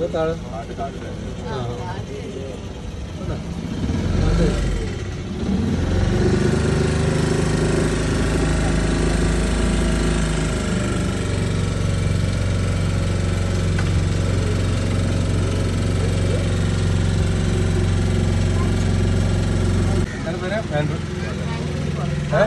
അവിടെ താഴെ ആ അതാ. അത്. എന്താണ് പേര്? ആൻഡ്രൂ. ഏ?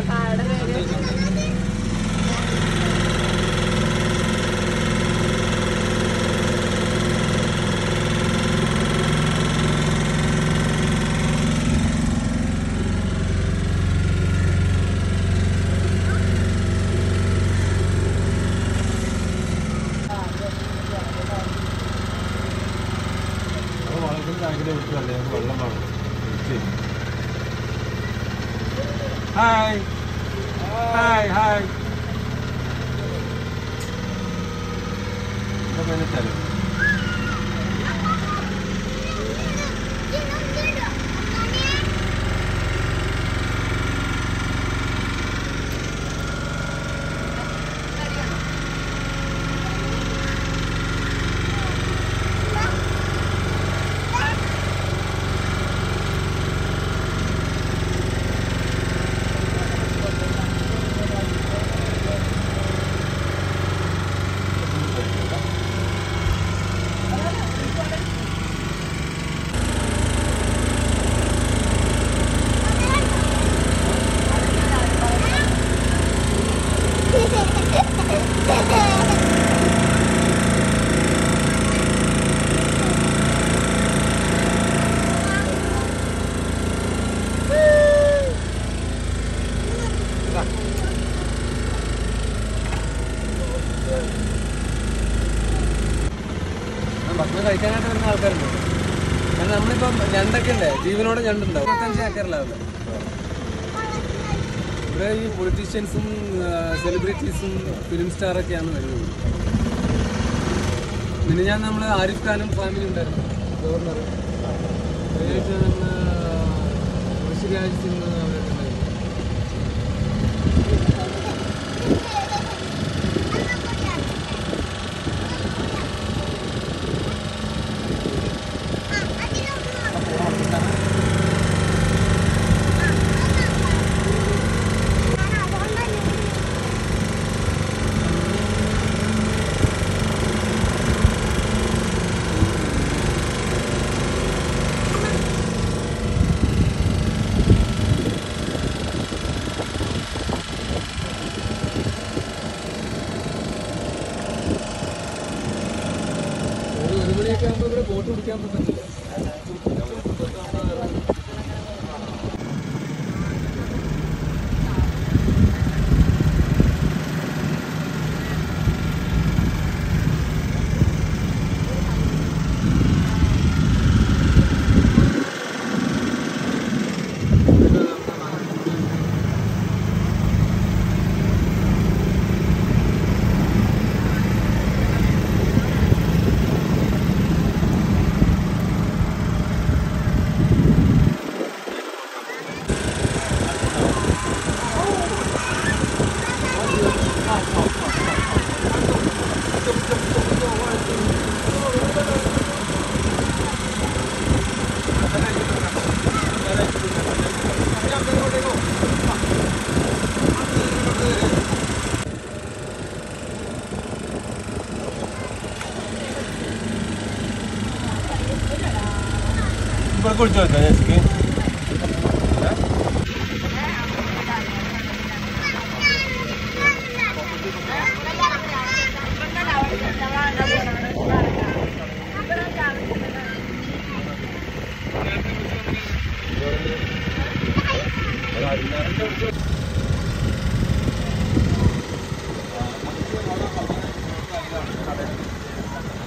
അപ്പോൾ വളത്തിന് ടാങ്കിൻ്റെ വിളിച്ചല്ലേ വെള്ളം വേണം ശരി ഹായ് ഹായ് ഹായ് എന്താ പേര് സ്ഥലം ആ, ഭക്ഷണം കഴിക്കാനായിട്ട് വരുന്ന ആൾക്കാരുണ്ട് കാരണം നമ്മളിപ്പം ഞണ്ടൊക്കെ ഉണ്ട് ജീവനോടെ ഞണ്ടുണ്ടാവും ഇരുപത്തഞ്ച് ഏക്കറിലാവുന്നത് ഇവിടെ ഈ പൊളിറ്റീഷ്യൻസും സെലിബ്രിറ്റീസും ഫിലിം സ്റ്റാറൊക്കെയാണ് വരുന്നത് പിന്നെ ഞാൻ നമ്മൾ ആരിഫ് ഖാനും ഫാമിലി ഉണ്ടായിരുന്നു ഗവർണർ പ്രത്യേകിച്ച് നമ്മൾ ഋഷിരാജ് സിംഗ് അവരൊക്കെ ഉണ്ടായിരുന്നു ഒരു ഒരു മണിയൊക്കെ ആകുമ്പോൾ ഇവിടെ ബോട്ട് പിടിക്കാൻ പറ്റില്ല ഇവിടെ കുളിച്ചു നോക്കാം ചേച്ചിക്ക്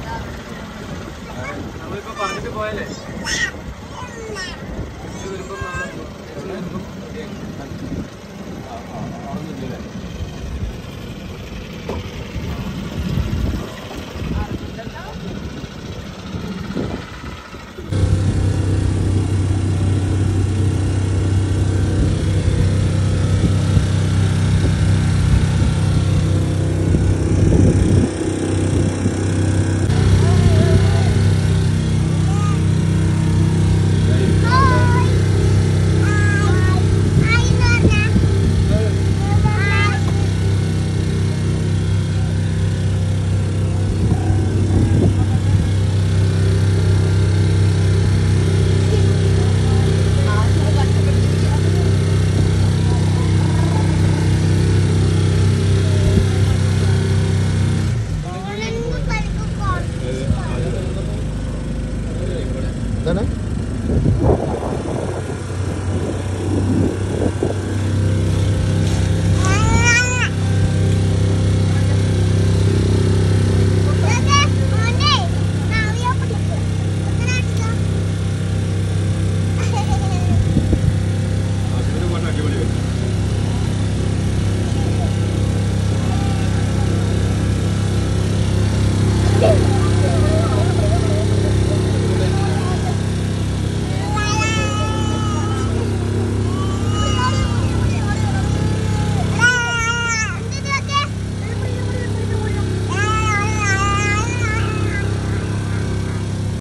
നമ്മളിപ്പോ പറഞ്ഞിട്ട് പോയാലേ തിരിച്ച് വരുമ്പം